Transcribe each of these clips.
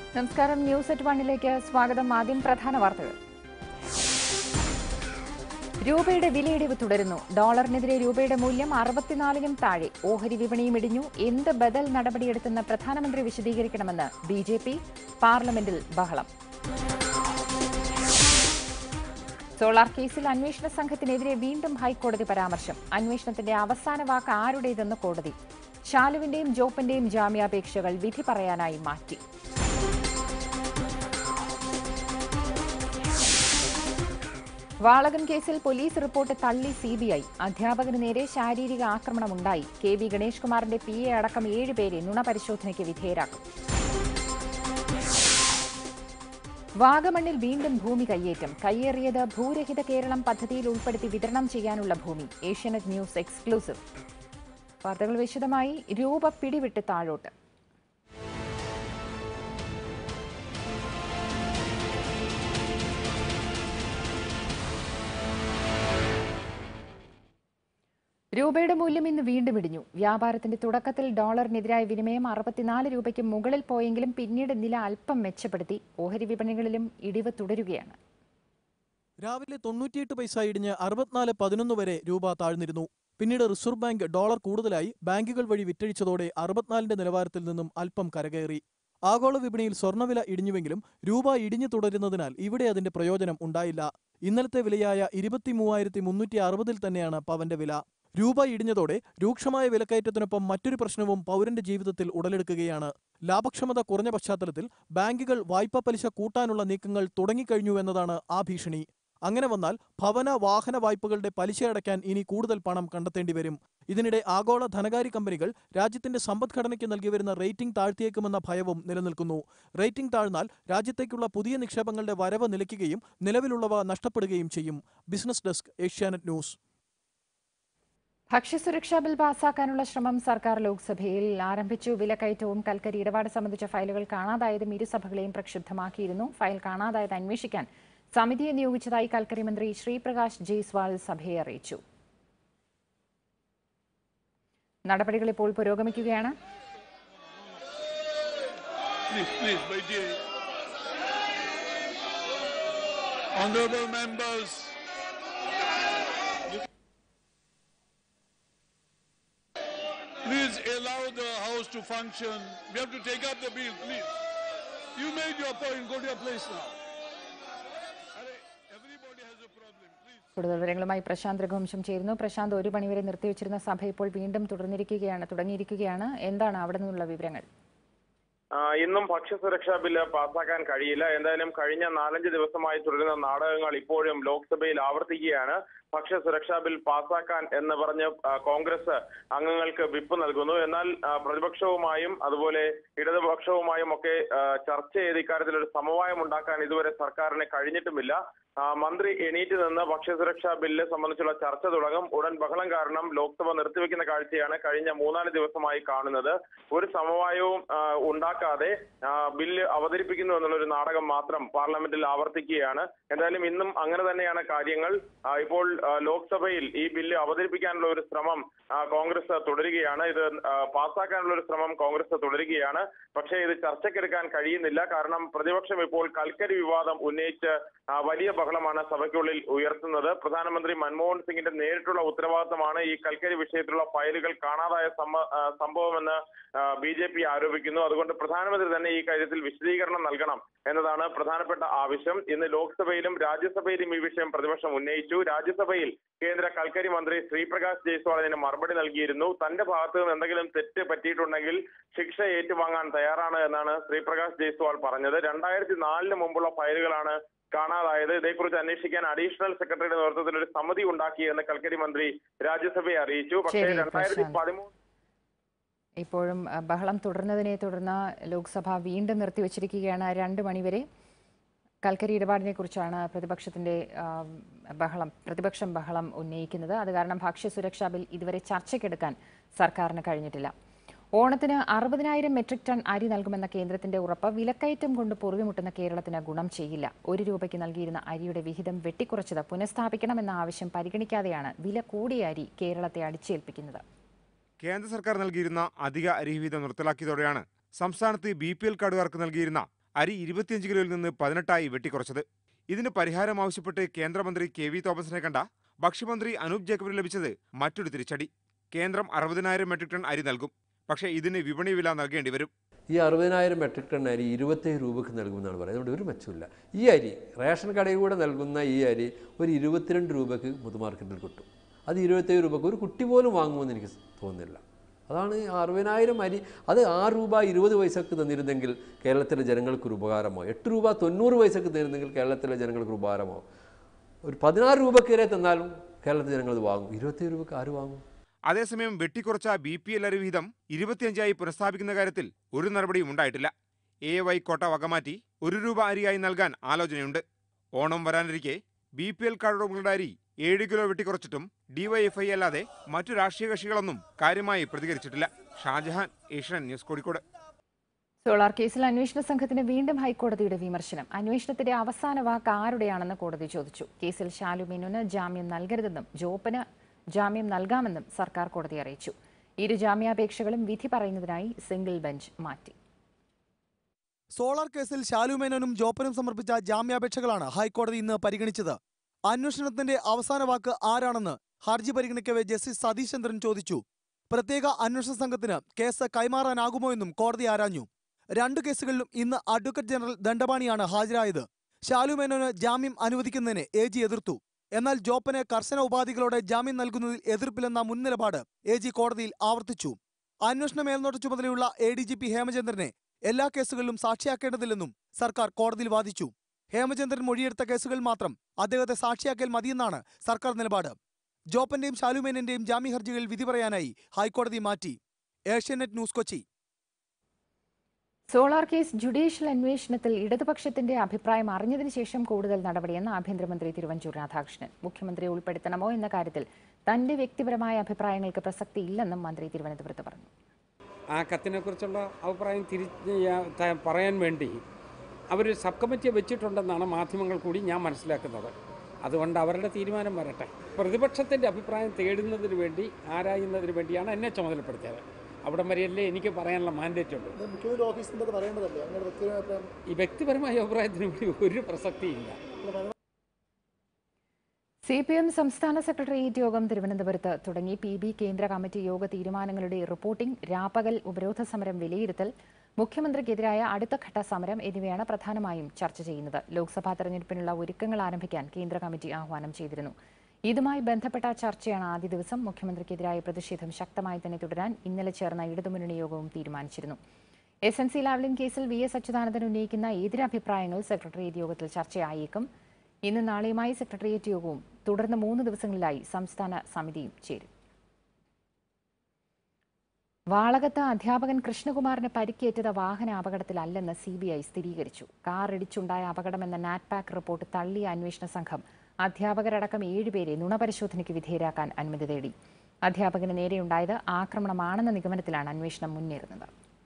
നമസ്കാരം news at വണ്ണിലേക്ക് സ്വാഗതം ആദ്യം പ്രധാന വാർത്തകൾ രൂപയുടെ വിലയിടിവ് തുടരുന്നു ഡോളറിനെതിരെ രൂപയുടെ മൂല്യം അറുപത്തിനാലിനും താഴെ ഓഹരി വിപണിയും ഇടിഞ്ഞു എന്ത് ബദൽ നടപടിയെടുത്തെന്ന് പ്രധാനമന്ത്രി വിശദീകരിക്കണമെന്ന് ബി ജെ പി പാർലമെന്റിൽ ബഹളം സോളാർ കേസിൽ അന്വേഷണ സംഘത്തിനെതിരെ വീണ്ടും ഹൈക്കോടതി പരാമർശം അന്വേഷണത്തിന്റെ അവസാന വാക്ക് ആരുടേതെന്ന് കോടതി ശാലുവിന്റെയും ജോപ്പന്റെയും ജാമ്യാപേക്ഷകൾ വിധി പറയാനായി മാറ്റി വാളകം കേസിൽ പോലീസ് റിപ്പോർട്ട് തള്ളി സിബിഐ അധ്യാപകന് നേരെ ശാരീരിക ആക്രമണമുണ്ടായി കെ വി ഗണേഷ് കുമാറിന്റെ പി എ അടക്കം ഏഴുപേരെ നുണ പരിശോധനയ്ക്ക് വിധേയരാക്കും വാഗമണ്ണിൽ വീണ്ടും ഭൂമി കയ്യേറ്റം കയ്യേറിയത് ഭൂരഹിത കേരളം പദ്ധതിയിൽ ഉൾപ്പെടുത്തി വിതരണം ചെയ്യാനുള്ള ഭൂമി ഏഷ്യാനെറ്റ് ന്യൂസ് എക്സ്ക്ലൂസീവ് വാർത്തകൾ വിശദമായി രൂപ പിടിവിട്ട് താഴോട്ട് രൂപയുടെ മൂല്യം ഇന്ന് വീണ്ടും ഇടിഞ്ഞു വ്യാപാരത്തിന്റെ തുടക്കത്തിൽ ഡോളറിനെതിരായ വിനിമയം അറുപത്തിനാല് രൂപയ്ക്ക് മുകളിൽ പോയെങ്കിലും പിന്നീട് നില അല്പം മെച്ചപ്പെടുത്തി ഓഹരി വിപണികളിലും ഇടിവ് തുടരുകയാണ് രാവിലെ തൊണ്ണൂറ്റിയെട്ട് പൈസ ഇടിഞ്ഞ് അറുപത്തിനാല് പതിനൊന്ന് വരെ രൂപ താഴ്ന്നിരുന്നു പിന്നീട് റിസർവ് ബാങ്ക് ഡോളർ കൂടുതലായി ബാങ്കുകൾ വഴി വിറ്റഴിച്ചതോടെ അറുപത്തിനാലിന്റെ നിലവാരത്തിൽ നിന്നും അല്പം കരകയറി ആഗോള വിപണിയിൽ സ്വർണ്ണവില ഇടിഞ്ഞുവെങ്കിലും രൂപ ഇടിഞ്ഞു തുടരുന്നതിനാൽ ഇവിടെ അതിന്റെ പ്രയോജനം ഉണ്ടായില്ല ഇന്നലത്തെ വിലയായ ഇരുപത്തി മൂവായിരത്തി മുന്നൂറ്റി അറുപതിൽ തന്നെയാണ് പവന്റെ വില രൂപ ഇടിഞ്ഞതോടെ രൂക്ഷമായ വിലക്കയറ്റത്തിനൊപ്പം മറ്റൊരു പ്രശ്നവും പൗരന്റെ ജീവിതത്തിൽ ഉടലെടുക്കുകയാണ് ലാഭക്ഷമത കുറഞ്ഞ പശ്ചാത്തലത്തിൽ ബാങ്കുകൾ വായ്പാ പലിശ കൂട്ടാനുള്ള നീക്കങ്ങൾ തുടങ്ങിക്കഴിഞ്ഞു എന്നതാണ് ആ ഭീഷണി അങ്ങനെ വന്നാൽ ഭവന വാഹന വായ്പകളുടെ പലിശ അടയ്ക്കാൻ ഇനി കൂടുതൽ പണം കണ്ടെത്തേണ്ടി വരും ഇതിനിടെ ആഗോള ധനകാര്യ കമ്പനികൾ രാജ്യത്തിന്റെ സമ്പദ്ഘടനയ്ക്ക് നൽകി വരുന്ന റേറ്റിംഗ് താഴ്ത്തിയേക്കുമെന്ന ഭയവും നിലനിൽക്കുന്നു റേറ്റിംഗ് താഴ്ന്നാൽ രാജ്യത്തേക്കുള്ള പുതിയ നിക്ഷേപങ്ങളുടെ വരവ് നിലയ്ക്കുകയും നിലവിലുള്ളവ നഷ്ടപ്പെടുകയും ചെയ്യും ബിസിനസ് ഡെസ്ക് ഏഷ്യാനെറ്റ് ന്യൂസ് ഭക്ഷ്യസുരക്ഷാ ബിൽ പാസാക്കാനുള്ള ശ്രമം സർക്കാർ ലോക്സഭയിൽ ആരംഭിച്ചു വിലക്കയറ്റവും കൽക്കരി ഇടപാട് സംബന്ധിച്ച ഫയലുകൾ കാണാതായതും ഇരുസഭകളെയും പ്രക്ഷുബ്ധമാക്കിയിരുന്നു ഫയൽ കാണാതായത് അന്വേഷിക്കാൻ സമിതിയെ നിയോഗിച്ചതായി കൽക്കരി മന്ത്രി ശ്രീപ്രകാശ് ജയ്സ്വാൾ സഭയെ അറിയിച്ചു നടപടികൾ ഇപ്പോൾ പുരോഗമിക്കുകയാണ് Please, please, बैठिए Honorable members, please allow the house to function. We have to take up the bill, please. You made your point. Go to your place now. Arey, Everybody has a problem. Please. കൂടുതൽ വിവരങ്ങളുമായി പ്രശാന്ത് രഘുവംശം ചേരുന്നു പ്രശാന്ത് ഒരു മണിവരെ നിർത്തിവെച്ചിരുന്ന സഭ ഇപ്പോൾ വീണ്ടും തുടർന്നിരിക്കുകയാണ് തുടങ്ങിയിരിക്കുകയാണ് എന്താണ് അവിടെ നിന്നുള്ള വിവരങ്ങൾ ആ, ഇന്നും ഭക്ഷ്യസുരക്ഷാ ബില്ല് പാസ്സാക്കാൻ കഴിയില്ല എന്തായാലും കഴിഞ്ഞ നാലഞ്ച് ദിവസമായി തുടരുന്ന നാടകങ്ങൾ ഇപ്പോഴും ലോക്സഭയിൽ ആവർത്തിക്കുകയാണ് ഭക്ഷ്യസുരക്ഷാ ബിൽ പാസ്സാക്കാൻ എന്ന് പറഞ്ഞ് ആ, കോൺഗ്രസ് അംഗങ്ങൾക്ക് വിപ്പ് നൽകുന്നു എന്നാൽ ആ, പ്രതിപക്ഷവുമായും അതുപോലെ ഇടതുപക്ഷവുമായും ഒക്കെ ആ, ചർച്ച ചെയ്ത് ഇക്കാര്യത്തിൽ ഒരു സമവായം ഉണ്ടാക്കാൻ ഇതുവരെ സർക്കാരിന് കഴിഞ്ഞിട്ടുമില്ല ആ, മന്ത്രി എണീറ്റ് നിന്ന് ഭക്ഷ്യസുരക്ഷാ ബില്ല് സംബന്ധിച്ചുള്ള ചർച്ച തുടങ്ങും ഉടൻ ബഹളം കാരണം ലോക്സഭ നിർത്തിവെക്കുന്ന കാഴ്ചയാണ് കഴിഞ്ഞ മൂന്നാല് ദിവസമായി കാണുന്നത് ഒരു സമവായവും ആ, ഉണ്ടാക്കാതെ ആ, ബില്ല് അവതരിപ്പിക്കുന്നു എന്നുള്ള ഒരു നാടകം മാത്രം പാർലമെന്റിൽ ആവർത്തിക്കുകയാണ് എന്തായാലും ഇന്നും അങ്ങനെ തന്നെയാണ് കാര്യങ്ങൾ ആ, ഇപ്പോൾ ആ, ലോക്സഭയിൽ ഈ ബില്ല് അവതരിപ്പിക്കാനുള്ള ഒരു ശ്രമം ആ, കോൺഗ്രസ് തുടരുകയാണ് ഇത് ആ, പാസ്സാക്കാനുള്ള ഒരു ശ്രമം കോൺഗ്രസ് തുടരുകയാണ് പക്ഷേ ഇത് ചർച്ചയ്ക്കെടുക്കാൻ കഴിയുന്നില്ല കാരണം പ്രതിപക്ഷം ഇപ്പോൾ കൽക്കരി വിവാദം ഉന്നയിച്ച് ആ, വലിയ ബഹളമാണ് സഭയ്ക്കുള്ളിൽ ഉയർത്തുന്നത് പ്രധാനമന്ത്രി മൻമോഹൻ സിംഗിന്റെ നേരിട്ടുള്ള ഉത്തരവാദിത്തമാണ് ഈ കൽക്കരി വിഷയത്തിലുള്ള ഫയലുകൾ കാണാതായ സമ്മ- ആ, സംഭവമെന്ന് ബി ജെ പി ആരോപിക്കുന്നു അതുകൊണ്ട് പ്രധാനമന്ത്രി തന്നെ ഈ കാര്യത്തിൽ വിശദീകരണം നൽകണം എന്നതാണ് പ്രധാനപ്പെട്ട ആവശ്യം ഇന്ന് ലോക്സഭയിലും രാജ്യസഭയിലും ഈ വിഷയം പ്രതിപക്ഷം ഉന്നയിച്ചു രാജ്യസഭയിൽ കേന്ദ്ര കൽക്കരി മന്ത്രി ശ്രീപ്രകാശ് ജയ്സ്വാൾ ഇതിന് മറുപടി നൽകിയിരുന്നു തന്റെ ഭാഗത്ത് നിന്ന് എന്തെങ്കിലും തെറ്റ് പറ്റിയിട്ടുണ്ടെങ്കിൽ ശിക്ഷ ഏറ്റുവാങ്ങാൻ തയ്യാറാണ് എന്നാണ് ശ്രീപ്രകാശ് ജയ്സ്വാൾ പറഞ്ഞത് രണ്ടായിരത്തി നാലിന് മുമ്പുള്ള ഫയലുകളാണ് കാണാതായത് ഇതേക്കുറിച്ച് അന്വേഷിക്കാൻ അഡീഷണൽ സെക്രട്ടറിയുടെ നേതൃത്വത്തിൽ ഒരു സമിതി ഉണ്ടാക്കിയെന്ന് കൽക്കരി മന്ത്രി രാജ്യസഭയെ അറിയിച്ചു പക്ഷേ ശരി, രണ്ടായിരത്തി പ്രശാന്ത്. പതിമൂന്ന് ഇപ്പോഴും അഹ്, ബഹളം തുടർന്നതിനെ തുടർന്ന് ലോക്സഭ വീണ്ടും നിർത്തിവച്ചിരിക്കുകയാണ് രണ്ട് മണിവരെ കൽക്കരി ഇടപാടിനെ കുറിച്ചാണ് പ്രതിപക്ഷത്തിന്റെ ആം, ബഹളം പ്രതിപക്ഷം ബഹളം ഉന്നയിക്കുന്നത് അത് കാരണം ഭക്ഷ്യസുരക്ഷാ ബിൽ ഇതുവരെ ചർച്ചയ്ക്കെടുക്കാൻ സർക്കാരിന് കഴിഞ്ഞിട്ടില്ല ഓണത്തിന് അറുപതിനായിരം മെട്രിക് ടൺ അരി നൽകുമെന്ന കേന്ദ്രത്തിന്റെ ഉറപ്പ് വിലക്കയറ്റം കൊണ്ട് പൊറുതിമുട്ടുന്ന കേരളത്തിന് ഗുണം ചെയ്യില്ല ഒരു രൂപയ്ക്ക് നൽകിയിരുന്ന അരിയുടെ വിഹിതം വെട്ടിക്കുറച്ചത് പുനഃസ്ഥാപിക്കണമെന്ന ആവശ്യം പരിഗണിക്കാതെയാണ് വില കൂടിയ അരി കേരളത്തെ അടിച്ചേൽപ്പിക്കുന്നത് കേന്ദ്ര സർക്കാർ നൽകിയിരുന്ന അധിക അരിവിഹിതം നിർത്തലാക്കിയതോടെയാണ് സംസ്ഥാനത്ത് ബി പി എൽ കാർഡുകാർക്ക് നൽകിയിരുന്ന അരി ഇരുപത്തിയഞ്ച് കിലോയിൽ നിന്ന് പതിനെട്ടായി വെട്ടിക്കുറച്ചത് ഇതിന് പരിഹാരം ആവശ്യപ്പെട്ട് കേന്ദ്രമന്ത്രി കെ വി തോമസിനെ കണ്ട ഭക്ഷ്യമന്ത്രി അനൂപ് ജേക്കബിന് ലഭിച്ചത് മറ്റൊരു തിരിച്ചടി കേന്ദ്രം അറുപതിനായിരം മെട്രിക് ടൺ അരി നൽകും പക്ഷേ ഇതിന് വിപണി വില നൽകേണ്ടി വരും ഈ അറുപതിനായിരം മെട്രിക് ടൺ അരി ഇരുപത്തേഴ് രൂപയ്ക്ക് നൽകുമെന്നാണ് പറയുന്നത് അതുകൊണ്ട് ഒരു മെച്ചമില്ല ഈ അരി റേഷൻ കടയിൽ കൂടെ നൽകുന്ന ഈ അരി ഒരു ഇരുപത്തിരണ്ട് രൂപയ്ക്ക് പൊതുമാർക്കറ്റിൽ കിട്ടും അത് ഇരുപത്തേഴ് രൂപയ്ക്ക് ഒരു കുട്ടി പോലും വാങ്ങുമെന്ന് എനിക്ക് തോന്നുന്നില്ല അതാണ് ഈ അറുപതിനായിരം അരി അത് ആറ് രൂപ ഇരുപത് പൈസക്ക് തന്നിരുന്നെങ്കിൽ കേരളത്തിലെ ജനങ്ങൾക്കൊരു ഉപകാരമോ എട്ട് രൂപ തൊണ്ണൂറ് പൈസക്ക് തരുന്നെങ്കിൽ കേരളത്തിലെ ജനങ്ങൾക്ക് ഉപകാരമോ ഒരു പതിനാറ് രൂപക്ക് വരെ തന്നാലും കേരളത്തിലെ ജനങ്ങൾ അത് വാങ്ങും ഇരുപത്തേഴ് രൂപയ്ക്ക് ആര് വാങ്ങും അതേസമയം വെട്ടിക്കുറച്ച ബി പി എൽ അരി വിഹിതം ഇരുപത്തിയഞ്ചായി പുനഃസ്ഥാപിക്കുന്ന കാര്യത്തിൽ ഒരു നടപടിയും ഉണ്ടായിട്ടില്ല എ വൈ കോട്ട വകമാറ്റി ഒരു രൂപ അരിയായി നൽകാൻ ആലോചനയുണ്ട് ഓണം വരാനിരിക്കെ ബി പി എൽ കാർഡുകളുടെ അരി ഏഴ് കിലോ വെട്ടിക്കുറച്ചിട്ടും ഡിവൈഎഫ്ഐ അല്ലാതെ മറ്റു രാഷ്ട്രീയ കക്ഷികളൊന്നും കാര്യമായി പ്രതികരിച്ചിട്ടില്ല Shajahan Asian news Kozhikode solar കേസിൽ അന്വേഷണ സംഘത്തിന് വീണ്ടും ഹൈക്കോടതിയുടെ വിമർശനം അന്വേഷണത്തിന്റെ അവസാന വാക്ക് ആരുടെയാണെന്ന് കോടതി ചോദിച്ചു കേസിൽ ഷാലു മേനോന് ജാമ്യം നൽകരുതെന്നും ജോപ്പന് ജാമ്യം നൽകാമെന്നും സർക്കാർ കോടതിയെ അറിയിച്ചു ഇരു ജാമ്യാപേക്ഷകളും വിധി പറയുന്നതിനായി സിംഗിൾ ബെഞ്ച് മാറ്റി സോളാർ കേസിൽ ശാലു മേനോനും ജോപ്പനും സമർപ്പിച്ച ജാമ്യാപേക്ഷകളാണ് ഹൈക്കോടതി ഇന്ന് പരിഗണിച്ചത് അന്വേഷണത്തിന്റെ അവസാന വാക്ക് ആരാണെന്ന് ഹർജി പരിഗണിക്കവെ ജസ്റ്റിസ് സതീഷ് ചന്ദ്രൻ ചോദിച്ചു പ്രത്യേക അന്വേഷണ സംഘത്തിന് കേസ് കൈമാറാനാകുമോ എന്നും കോടതി ആരാഞ്ഞു രണ്ടു കേസുകളിലും ഇന്ന് അഡ്വക്കേറ്റ് ജനറൽ ദണ്ഡപാണിയാണ് ഹാജരായത് ശാലു മേനോന് ജാമ്യം അനുവദിക്കുന്നതിനെ എ ജി എതിർത്തു എന്നാൽ ജോപ്പന് കർശന ഉപാധികളോടെ ജാമ്യം നൽകുന്നതിൽ എതിർപ്പില്ലെന്ന മുൻ നിലപാട് എ ജി കോടതിയിൽ ആവർത്തിച്ചു അന്വേഷണ മേൽനോട്ട ചുമതലയുള്ള എ ഡി ജി പി ഹേമചന്ദ്രനെ എല്ലാ കേസുകളിലും സാക്ഷിയാക്കേണ്ടതില്ലെന്നും സർക്കാർ കോടതിയിൽ വാദിച്ചു ഹേമചന്ദ്രൻ മൊഴിയെടുത്ത കേസുകൾ മാത്രം അദ്ദേഹത്തെ സാക്ഷിയാക്കൽ മതിയെന്നാണ് സർക്കാർ നിലപാട് ജോപ്പന്റെയും ശാലുമേനന്റെയും ജാമ്യ ഹർജികൾ വിധി പറയാനായി ഹൈക്കോടതി മാറ്റി Asianet news Kochi solar case judicial അന്വേഷണത്തിൽ ഇടതുപക്ഷത്തിന്റെ അഭിപ്രായം അറിഞ്ഞതിന് ശേഷം കൂടുതൽ നടപടിയെന്ന് ആഭ്യന്തരമന്ത്രി തിരുവഞ്ചൂർ രാധാകൃഷ്ണൻ മുഖ്യമന്ത്രിയെ ഉൾപ്പെടുത്തണമോ എന്ന കാര്യത്തിൽ തന്റെ വ്യക്തിപരമായ അഭിപ്രായങ്ങൾക്ക് പ്രസക്തി ഇല്ലെന്നും മന്ത്രി തിരുവനന്തപുരത്ത് പറഞ്ഞു ആ കത്തിനെക്കുറിച്ചുള്ള അഭിപ്രായം തിരിച്ച് ഞാൻ ത- പറയാൻ വേണ്ടി അവർ സബ് കമ്മിറ്റിയെ വെച്ചിട്ടുണ്ടെന്നാണ് മാധ്യമങ്ങൾ കൂടി ഞാൻ മനസ്സിലാക്കുന്നത് അതുകൊണ്ട് അവരുടെ തീരുമാനം വരട്ടെ പ്രതിപക്ഷത്തിൻ്റെ അഭിപ്രായം തേടുന്നതിന് വേണ്ടി ആരായുന്നതിന് വേണ്ടിയാണ് എന്നെ ചുമതലപ്പെടുത്തിയത് അവിടം വരെയല്ലേ എനിക്ക് പറയാനുള്ള മാൻഡേറ്റ് ഉണ്ട് മുഖ്യമന്ത്രി ഓഫീസിൽ നിന്നൊക്കെ പറയേണ്ടതല്ലേ അങ്ങനെ വ്യക്തിപരമായ അഭിപ്രായം ഈ വ്യക്തിപരമായ അഭിപ്രായത്തിന് വേണ്ടി ഒരു പ്രസക്തിയില്ല സി പി എം സംസ്ഥാന സെക്രട്ടേറിയറ്റ് യോഗം തിരുവനന്തപുരത്ത് തുടങ്ങി പി ബി കേന്ദ്ര കമ്മിറ്റി യോഗ തീരുമാനങ്ങളുടെ റിപ്പോർട്ടിംഗ് രാപ്പകൽ ഉപരോധ സമരം വിലയിരുത്തൽ മുഖ്യമന്ത്രിക്കെതിരായ അടുത്ത ഘട്ട സമരം എന്നിവയാണ് പ്രധാനമായും ചർച്ച ചെയ്യുന്നത് ലോക്സഭാ തെരഞ്ഞെടുപ്പിനുള്ള ഒരുക്കങ്ങൾ ആരംഭിക്കാൻ കേന്ദ്ര കമ്മിറ്റി ആഹ്വാനം ചെയ്തിരുന്നു ഇതുമായി ബന്ധപ്പെട്ട ചർച്ചയാണ് ആദ്യ ദിവസം മുഖ്യമന്ത്രിക്കെതിരായ പ്രതിഷേധം ശക്തമായി തന്നെ തുടരാൻ ഇന്നലെ ചേർന്ന ഇടതുമുന്നണി യോഗവും തീരുമാനിച്ചിരുന്നു എസ് എൻ സി ലാവ്ലിൻ കേസിൽ വി എസ് അച്യുതാനന്ദൻ ഉന്നയിക്കുന്ന എതിരഭിപ്രായങ്ങൾ സെക്രട്ടേറിയറ്റ് യോഗത്തിൽ ചർച്ചയായേക്കും ഇന്ന് നാളെയുമായി സെക്രട്ടേറിയറ്റ് യോഗവും തുടർന്ന് മൂന്ന് ദിവസങ്ങളിലായി സംസ്ഥാന സമിതിയും ചേരും വാളകത്ത് അധ്യാപകൻ കൃഷ്ണകുമാറിന് പരിക്കേറ്റത് വാഹന അപകടത്തിലല്ലെന്ന് സി ബി ഐ സ്ഥിരീകരിച്ചു കാർ ഇടിച്ചുണ്ടായ അപകടമെന്ന നാറ്റ്പാക് റിപ്പോർട്ട് തള്ളിയ അന്വേഷണ സംഘം അധ്യാപകരടക്കം ഏഴുപേരെ നുണപരിശോധനയ്ക്ക് വിധേയരാക്കാൻ അനുമതി തേടി അധ്യാപകന് നേരെയുണ്ടായത് ആക്രമണമാണെന്ന നിഗമനത്തിലാണ് അന്വേഷണം മുന്നേറുന്നത്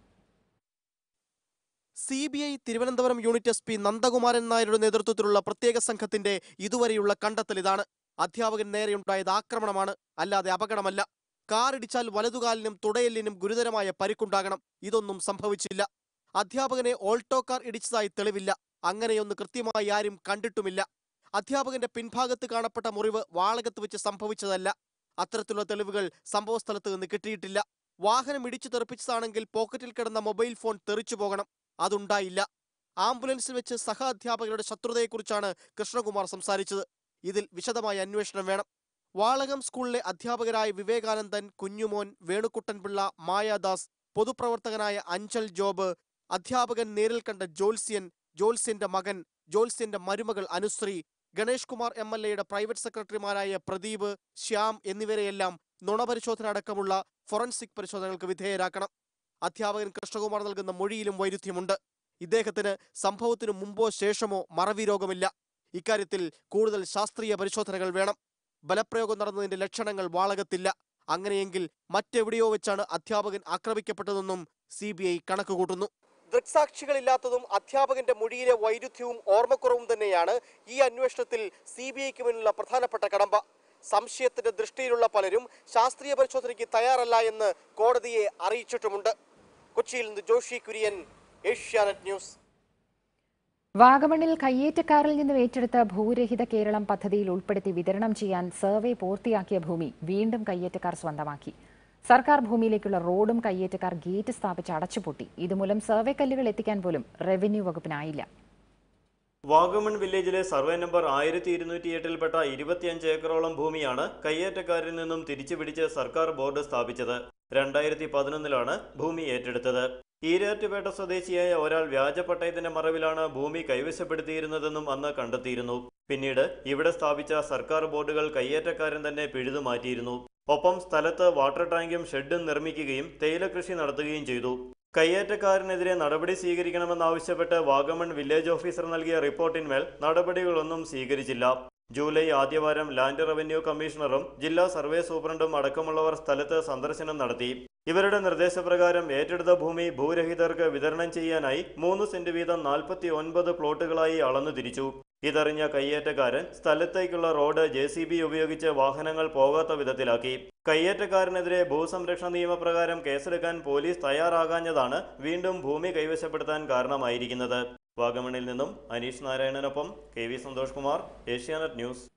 C B I Thiruvananthapuram unit S P Nandakumaran നായരുടെ നേതൃത്വത്തിലുള്ള പ്രത്യേക സംഘത്തിന്റെ ഇതുവരെയുള്ള കണ്ടെത്തൽ ഇതാണ് അധ്യാപകൻ നേരെയുണ്ടായത് ആക്രമണമാണ് അല്ലാതെ അപകടമല്ല കാർ ഇടിച്ചാൽ വലതുകാലിനും തുടയെല്ലിനും ഗുരുതരമായ പരിക്കുണ്ടാകണം ഇതൊന്നും സംഭവിച്ചില്ല അധ്യാപകനെ ഓൾട്ടോ കാർ ഇടിച്ചതായി തെളിവില്ല അങ്ങനെയൊന്ന് കൃത്യമായി ആരും കണ്ടിട്ടുമില്ല അധ്യാപകന്റെ പിൻഭാഗത്ത് കാണപ്പെട്ട മുറിവ് വാളകത്ത് വെച്ച് സംഭവിച്ചതല്ല അത്തരത്തിലുള്ള തെളിവുകൾ സംഭവസ്ഥലത്ത് നിന്ന് കിട്ടിയിട്ടില്ല വാഹനം ഇടിച്ചു തെറിപ്പിച്ചതാണെങ്കിൽ പോക്കറ്റിൽ കിടന്ന മൊബൈൽ ഫോൺ തെറിച്ചു പോകണം അതുണ്ടായില്ല ആംബുലൻസിൽ വെച്ച് സഹ അധ്യാപകരുടെ ശത്രുതയെക്കുറിച്ചാണ് കൃഷ്ണകുമാർ സംസാരിച്ചത് ഇതിൽ വിശദമായ അന്വേഷണം വേണം വാളകം സ്കൂളിലെ അധ്യാപകരായ വിവേകാനന്ദൻ കുഞ്ഞുമോൻ വേണുക്കുട്ടൻപിള്ള മായാദാസ് പൊതുപ്രവർത്തകനായ അഞ്ചൽ ജോബ് അധ്യാപകൻ നേരിൽ കണ്ട ജോത്സ്യൻ ജോത്സ്യന്റെ മകൻ ജോത്സ്യന്റെ മരുമകൾ അനുശ്രീ ഗണേഷ് കുമാർ എം എൽ എയുടെ പ്രൈവറ്റ് സെക്രട്ടറിമാരായ പ്രദീപ് ശ്യാം എന്നിവരെയെല്ലാം നുണപരിശോധന അടക്കമുള്ള ഫോറൻസിക് പരിശോധനകൾക്ക് വിധേയരാക്കണം അധ്യാപകൻ കൃഷ്ണകുമാർ നൽകുന്ന മൊഴിയിലും വൈരുദ്ധ്യമുണ്ട് ഇദ്ദേഹത്തിന് സംഭവത്തിനു മുമ്പോ ശേഷമോ മറവി രോഗമില്ല ഇക്കാര്യത്തിൽ കൂടുതൽ ശാസ്ത്രീയ പരിശോധനകൾ വേണം ബലപ്രയോഗം നടന്നതിന്റെ ലക്ഷണങ്ങൾ വാളകത്തില്ല അങ്ങനെയെങ്കിൽ മറ്റെവിടെയോ വെച്ചാണ് അധ്യാപകൻ ആക്രമിക്കപ്പെട്ടതെന്നും സി ബി ഐ കണക്കുകൂട്ടുന്നു ദൃക്സാക്ഷികളില്ലാത്തതും അധ്യാപകന്റെ മൊഴിയിലെ വൈരുദ്ധ്യവും ഓർമ്മക്കുറവും തന്നെയാണ് ഈ അന്വേഷണത്തിൽ സി ബി ഐക്ക് മുന്നിലുള്ള പ്രധാനപ്പെട്ട കടമ്പ സംശയത്തിന്റെ ദൃഷ്ടിയിലുള്ള പലരും ശാസ്ത്രീയ പരിശോധനയ്ക്ക് തയ്യാറല്ല എന്ന് കോടതിയെ അറിയിച്ചിട്ടുമുണ്ട് കൊച്ചിയിൽ നിന്ന് ജോഷി കുര്യൻ ഏഷ്യാനെറ്റ് ന്യൂസ് വാഗമണിൽ കയ്യേറ്റക്കാരിൽ നിന്നും ഏറ്റെടുത്ത ഭൂരഹിത കേരളം പദ്ധതിയിൽ ഉൾപ്പെടുത്തി വിതരണം ചെയ്യാൻ സർവേ പൂർത്തിയാക്കിയ ഭൂമി വീണ്ടും കയ്യേറ്റക്കാർ സ്വന്തമാക്കി സർക്കാർ ഭൂമിയിലേക്കുള്ള റോഡും കയ്യേറ്റക്കാർ ഗേറ്റ് സ്ഥാപിച്ച് അടച്ചുപൂട്ടി ഇതുമൂലം സർവേ കല്ലുകൾ എത്തിക്കാൻ പോലും റവന്യൂ വകുപ്പിനായില്ല വാഗമൺ വില്ലേജിലെ സർവേ നമ്പർ ആയിരത്തി ഇരുന്നൂറ്റി എട്ടിൽപ്പെട്ട ഇരുപത്തിയഞ്ച് ഏക്കറോളം ഭൂമിയാണ് കയ്യേറ്റക്കാരിൽ നിന്നും തിരിച്ചുപിടിച്ച് സർക്കാർ ബോർഡ് സ്ഥാപിച്ചത് രണ്ടായിരത്തി പതിനൊന്നിലാണ് ഭൂമി ഏറ്റെടുത്തത് ഈരാറ്റുപേട്ട സ്വദേശിയായ ഒരാൾ വ്യാജ പട്ടയത്തിന്റെ മറവിലാണ് ഭൂമി കൈവശപ്പെടുത്തിയിരുന്നതെന്നും അന്ന് കണ്ടെത്തിയിരുന്നു പിന്നീട് ഇവിടെ സ്ഥാപിച്ച സർക്കാർ ബോർഡുകൾ കയ്യേറ്റക്കാരൻ തന്നെ പിഴുതു മാറ്റിയിരുന്നു ഒപ്പം സ്ഥലത്ത് വാട്ടർ ടാങ്കും ഷെഡും നിർമ്മിക്കുകയും തേയില കൃഷി നടത്തുകയും ചെയ്തു കയ്യേറ്റക്കാരനെതിരെ നടപടി സ്വീകരിക്കണമെന്നാവശ്യപ്പെട്ട് വാഗമൺ വില്ലേജ് ഓഫീസർ നൽകിയ റിപ്പോർട്ടിന്മേൽ നടപടികളൊന്നും സ്വീകരിച്ചില്ല ജൂലൈ ആദ്യവാരം ലാൻഡ് റവന്യൂ കമ്മീഷണറും ജില്ലാ സർവേ സൂപ്രണ്ടും അടക്കമുള്ളവർ സ്ഥലത്ത് സന്ദർശനം നടത്തി ഇവരുടെ നിർദ്ദേശപ്രകാരം ഏറ്റെടുത്ത ഭൂമി ഭൂരഹിതർക്ക് വിതരണം ചെയ്യാനായി മൂന്ന് സെന്റ് വീതം നാൽപ്പത്തി ഒൻപത് പ്ലോട്ടുകളായി അളന്നു തിരിച്ചു ഇതറിഞ്ഞ കയ്യേറ്റക്കാരൻ സ്ഥലത്തേക്കുള്ള റോഡ് ജെ സി ബി ഉപയോഗിച്ച് വാഹനങ്ങൾ പോകാത്ത വിധത്തിലാക്കി കയ്യേറ്റക്കാരനെതിരെ ഭൂസംരക്ഷണ നിയമപ്രകാരം കേസെടുക്കാൻ പോലീസ് തയ്യാറാകാഞ്ഞതാണ് വീണ്ടും ഭൂമി കൈവശപ്പെടുത്താൻ കാരണമായിരിക്കുന്നത് വാഗമണിൽ നിന്നും അനീഷ് നാരായണനൊപ്പം K V Santhosh Kumar Asianet news